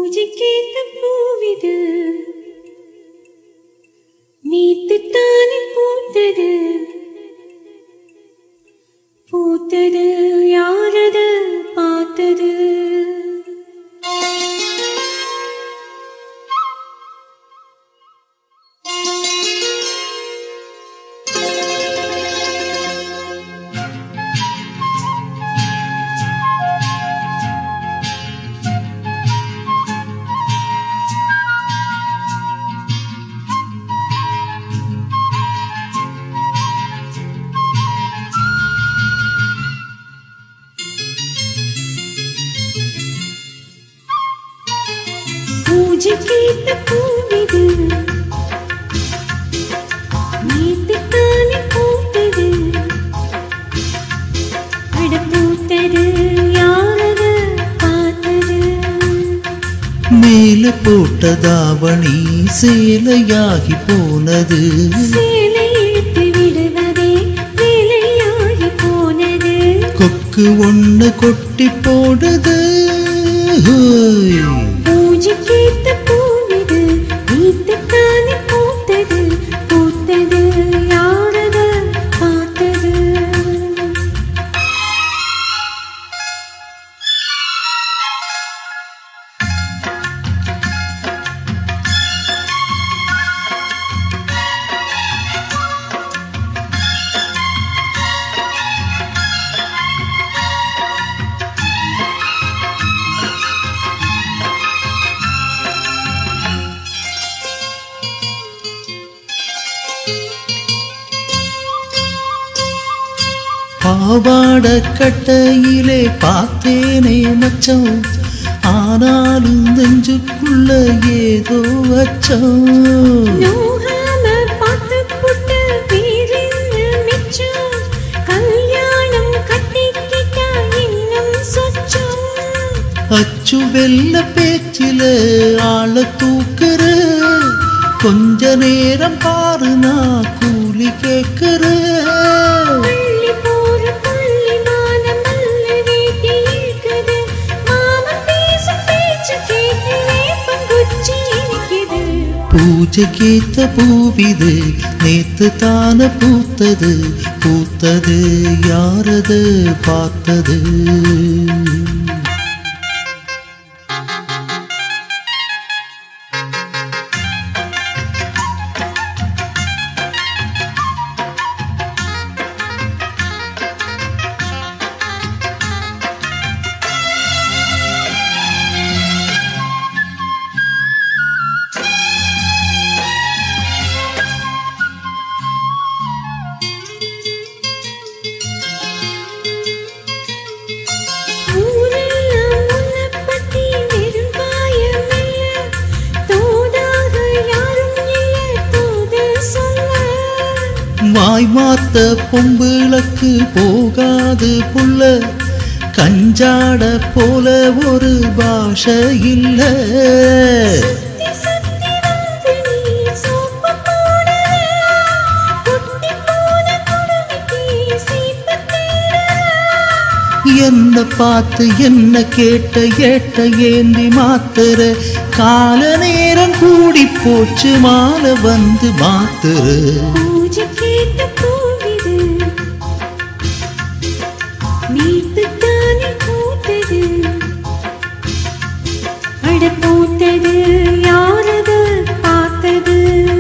பூஜைக்கேத்த பூவிது நேத்து தானே பூத்தது பூத்தது யாரது பார்த்தது பூஜைக்கேத்த பூவிது நேத்து தானே பூத்தது அட பூத்தது யாரது பார்த்தது மேல போட்ட தாவணி சேலையாகி போனது சேலை இழுத்து விடுவதே வேலையாகி போனது கொக்கு ஒண்ணு கொட்டி போடுது ஹோய். பூஜைக்கேத்த பூவிது நேத்து தானே பூத்தது பூத்தது யாரது பார்த்தது பாவாட கட்டையிலே பார்த்தேனே மச்சம் ஆனாலும் நெஞ்சுக்குள்ள ஏதோ அச்சம் நோகாம பார்த்து புட்டு வேறென்ன மிச்சம் கல்யாணம் கட்டிக்கிட்டா இன்னும் சொச்சம் அச்சு வெள்ள பேச்சில ஆள தூக்குற கொஞ்ச நேரம் பாரு நான் கூலி கேக்குற பள்ளி போற பள்ளி மானம் நல்ல வேட்டி இருக்குது மாமன் பேசும் பேச்சு கேட்டு வேப்பங்குச்சி இனிக்குது பூஜைக்கேத்த பூவிது நேத்து தான பூத்தது பூத்தது யாரது பார்த்தது ஊரெல்லாம் உன்னைப் பத்தி வெறும் காயமில்ல. தோதாக யாரும் இல்ல, தூது சொல்ல. வாய் மாத்த பொம்பிளக்கு போகாது புள்ள கஞ்சாட போல ஒரு பாஷை இல்ல சுத்தி சுத்தி வந்து நீ சோப்பு போடுற. குட்டி போன குடுமிக்கு சீப்பு தேடுற. என்ன பார்த்து என்ன கேட்ட ஏட்ட ஏந்தி மாத்துற கால நேரம் கூடி போச்சு மாலை வந்து மாத்துற பூஜைக்கேத்த பூவிது. நேத்துத்தானே பூத்தது. அட பூத்தது யாரது பார்த்தது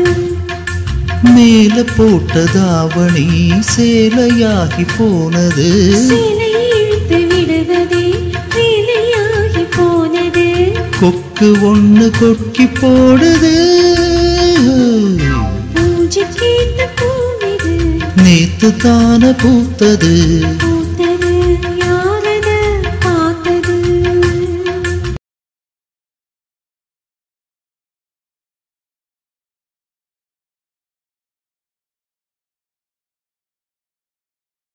மேல போட்ட தாவணி சேலையாகி போனது சிலை இழுத்து விடுவதே வேலையாகி போனது கொக்கு ஒண்ணு கொக்கி போடுது பூஜைக்கேத்த பூவிது நேத்து தான பூத்தது பூ